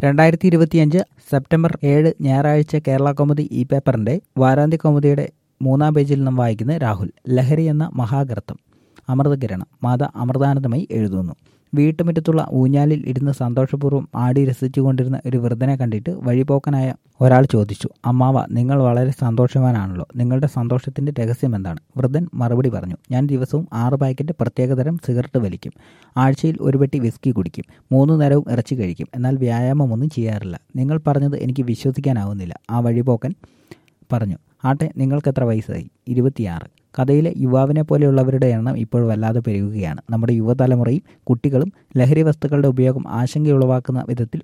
രണ്ടായിരത്തി ഇരുപത്തിയഞ്ച് സെപ്റ്റംബർ ഏഴ് ഞായറാഴ്ച കേരള കൗമുദി ഈ പേപ്പറിന്റെ വാരാന്ത്യ കൗമുദിയുടെ മൂന്നാം പേജിൽ നിന്നും വായിക്കുന്ന രാഹുൽ ലഹരി എന്ന മഹാഗർത്തം അമൃതകിരണം മാത അമൃതാനന്ദമായി എഴുതുന്നു വീട്ടുമുറ്റത്തുള്ള ഊഞ്ഞാലിൽ ഇരുന്ന് സന്തോഷപൂർവ്വം ആടി രസിച്ചുകൊണ്ടിരുന്ന ഒരു വൃദ്ധനെ കണ്ടിട്ട് വഴിപോക്കനായ ഒരാൾ ചോദിച്ചു അമ്മാവ നിങ്ങൾ വളരെ സന്തോഷവാനാണല്ലോ നിങ്ങളുടെ സന്തോഷത്തിന്റെ രഹസ്യം എന്താണ് വൃദ്ധൻ മറുപടി പറഞ്ഞു ഞാൻ ദിവസവും ആറ് പാക്കറ്റ് പ്രത്യേകതരം സിഗരറ്റ് വലിക്കും ആഴ്ചയിൽ ഒരു പെട്ടി വിസ്കി കുടിക്കും മൂന്ന് നേരവും ഇറച്ചി കഴിക്കും എന്നാൽ വ്യായാമമൊന്നും ചെയ്യാറില്ല നിങ്ങൾ പറഞ്ഞത് എനിക്ക് വിശ്വസിക്കാനാവുന്നില്ല ആ വഴിപോക്കൻ പറഞ്ഞു ആട്ടെ നിങ്ങൾക്ക് എത്ര വയസ്സായി ഇരുപത്തിയാറ് കഥയിലെ യുവാവിനെ പോലെയുള്ളവരുടെ എണ്ണം ഇപ്പോൾ വല്ലാതെ പെരുകുകയാണ് നമ്മുടെ യുവതലമുറയും കുട്ടികളും ലഹരി വസ്തുക്കളുടെ ഉപയോഗം ആശങ്കയുളവാക്കുന്ന വിധത്തിൽ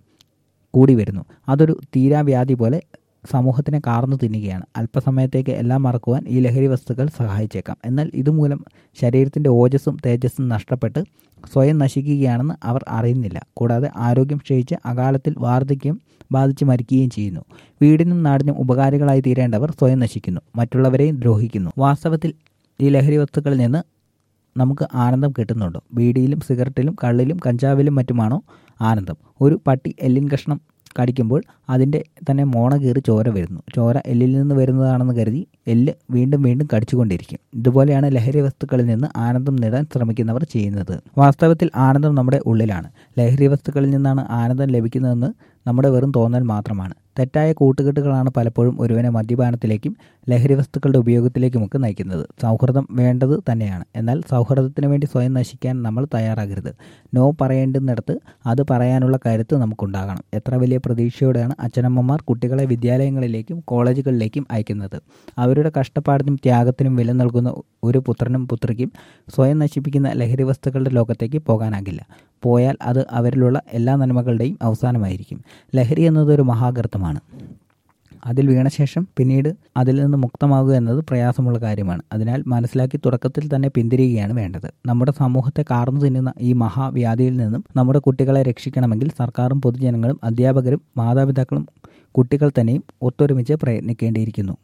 കൂടി വരുന്നു അതൊരു തീരാവ്യാധി പോലെ സമൂഹത്തിനെ കാർന്നു തിന്നുകയാണ് അല്പസമയത്തേക്ക് എല്ലാം മറക്കുവാൻ ഈ ലഹരി വസ്തുക്കൾ സഹായിച്ചേക്കാം എന്നാൽ ഇതുമൂലം ശരീരത്തിൻ്റെ ഓജസ്സും തേജസ്സും നഷ്ടപ്പെട്ട് സ്വയം നശിക്കുകയാണെന്ന് അവർ അറിയുന്നില്ല കൂടാതെ ആരോഗ്യം ക്ഷയിച്ച് അകാലത്തിൽ വാർദ്ധക്യം ബാധിച്ച് മരിക്കുകയും ചെയ്യുന്നു വീടിനും നാടിനും ഉപകാരികളായി തീരേണ്ടവർ സ്വയം നശിക്കുന്നു മറ്റുള്ളവരെയും ദ്രോഹിക്കുന്നു വാസ്തവത്തിൽ ഈ ലഹരി വസ്തുക്കളിൽ നിന്ന് നമുക്ക് ആനന്ദം കിട്ടുന്നുണ്ടോ ബീഡിയിലും സിഗരറ്റിലും കള്ളിലും കഞ്ചാവിലും മറ്റുമാണോ ആനന്ദം ഒരു പട്ടി എല്ലിൻ കഷ്ണം കടിക്കുമ്പോൾ അതിൻ്റെ തന്നെ മോണ കീറി ചോര വരുന്നു ചോര എല്ലിൽ നിന്ന് വരുന്നതാണെന്ന് കരുതി എല്ല് വീണ്ടും വീണ്ടും കടിച്ചുകൊണ്ടിരിക്കും ഇതുപോലെയാണ് ലഹരി വസ്തുക്കളിൽ നിന്ന് ആനന്ദം നേടാൻ ശ്രമിക്കുന്നവർ ചെയ്യുന്നത് വാസ്തവത്തിൽ ആനന്ദം നമ്മുടെ ഉള്ളിലാണ് ലഹരി വസ്തുക്കളിൽ നിന്നാണ് ആനന്ദം ലഭിക്കുന്നതെന്ന് നമ്മുടെ വെറും തോന്നൽ മാത്രമാണ് തെറ്റായ കൂട്ടുകെട്ടുകളാണ് പലപ്പോഴും ഒരുവനെ മദ്യപാനത്തിലേക്കും ലഹരി വസ്തുക്കളുടെ ഉപയോഗത്തിലേക്കുമൊക്കെ നയിക്കുന്നത് സൗഹൃദം വേണ്ടത് തന്നെയാണ് എന്നാൽ സൗഹൃദത്തിന് വേണ്ടി സ്വയം നശിക്കാൻ നമ്മൾ തയ്യാറാകരുത് നോ പറയേണ്ടുന്നിടത്ത് അത് പറയാനുള്ള കരുത്ത് നമുക്കുണ്ടാകണം എത്ര വലിയ പ്രതീക്ഷയോടെയാണ് അച്ഛനമ്മമാർ കുട്ടികളെ വിദ്യാലയങ്ങളിലേക്കും കോളേജുകളിലേക്കും അയക്കുന്നത് അവരുടെ കഷ്ടപ്പാടിനും ത്യാഗത്തിനും വില നൽകുന്ന ഒരു പുത്രനും പുത്രിക്കും സ്വയം നശിപ്പിക്കുന്ന ലഹരി വസ്തുക്കളുടെ ലോകത്തേക്ക് പോകാനാകില്ല പോയാൽ അത് അവരിലുള്ള എല്ലാ നന്മകളുടെയും അവസാനമായിരിക്കും ലഹരി എന്നതൊരു മഹാഗർത്തമാണ് അതിൽ വീണ ശേഷം പിന്നീട് അതിൽ നിന്ന് മുക്തമാകുക എന്നത് പ്രയാസമുള്ള കാര്യമാണ് അതിനാൽ മനസ്സിലാക്കി തുടക്കത്തിൽ തന്നെ പിന്തിരിയുകയാണ് വേണ്ടത് നമ്മുടെ സമൂഹത്തെ കാർന്നു തിന്നുന്ന ഈ മഹാവ്യാധിയിൽ നിന്നും നമ്മുടെ കുട്ടികളെ രക്ഷിക്കണമെങ്കിൽ സർക്കാരും പൊതുജനങ്ങളും അധ്യാപകരും മാതാപിതാക്കളും കുട്ടികൾ തന്നെയും ഒത്തൊരുമിച്ച് പ്രയത്നിക്കേണ്ടിയിരിക്കുന്നു